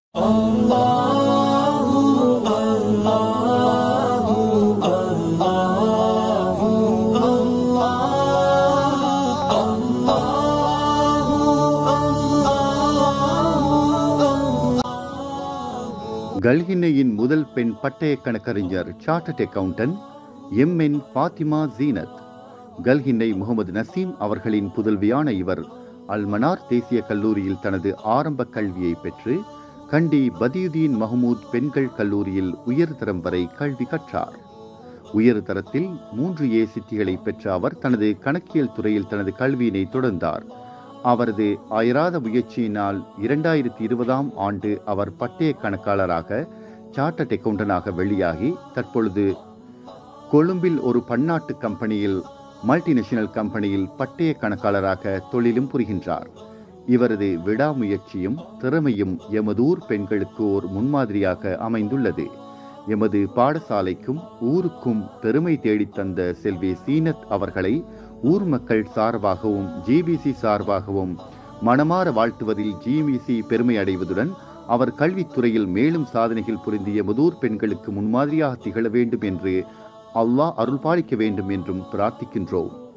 கல்கின்னையின் முதல் பெண் பட்டய கணக்கறிஞர் chartered accountant M N Fathima Zeenath Kalkinnai Mohammed Nazeem அவர்களின் புதல்வியான இவர் அல்மனார் தேசிய கல்லூரியில் தனது ஆரம்ப கல்வியை பெற்று கண்டி பதியுதீன் மஹமூத் பெண்கள் கல்லூரியில் உயர்தரம் வரை கல்வி கற்றார் உயர் தரத்தில் மூன்று ஏ சித்திகளை பெற்ற அவர் தனது கணக்கியல் துறையில் தனது கல்வியினை தொடர்ந்தார் அவரது அயராத முயற்சியினால் இரண்டாயிரத்தி இருபதாம் ஆண்டு அவர் பட்டய கணக்காளராக சார்ட்டர்ட் அக்கவுண்டனாக வெளியாகி தற்பொழுது கொழும்பில் ஒரு பன்னாட்டு கம்பெனியில் மல்டிநேஷனல் கம்பெனியில் பட்டய கணக்காளராக தொழிலும் புரிகின்றார் இவரது விடாமுயற்சியும் திறமையும் எமதூர் பெண்களுக்கு ஓர் முன்மாதிரியாக அமைந்துள்ளது எமது பாடசாலைக்கும் ஊருக்கும் பெருமை தேடித் தந்த செல்வி சீனத் அவர்களை ஊர் மக்கள் சார்பாகவும் ஜிபிசி சார்பாகவும் மனமாற வாழ்த்துவதில் ஜிபிசி பெருமை அடைவதுடன் அவர் கல்வித்துறையில் மேலும் சாதனைகள் புரிந்திய முதூர் பெண்களுக்கு முன்மாதிரியாக திகழ வேண்டும் என்று அல்லாஹ் அருள்பாலிக்க வேண்டும் என்றும் பிரார்த்திக்கின்றோம்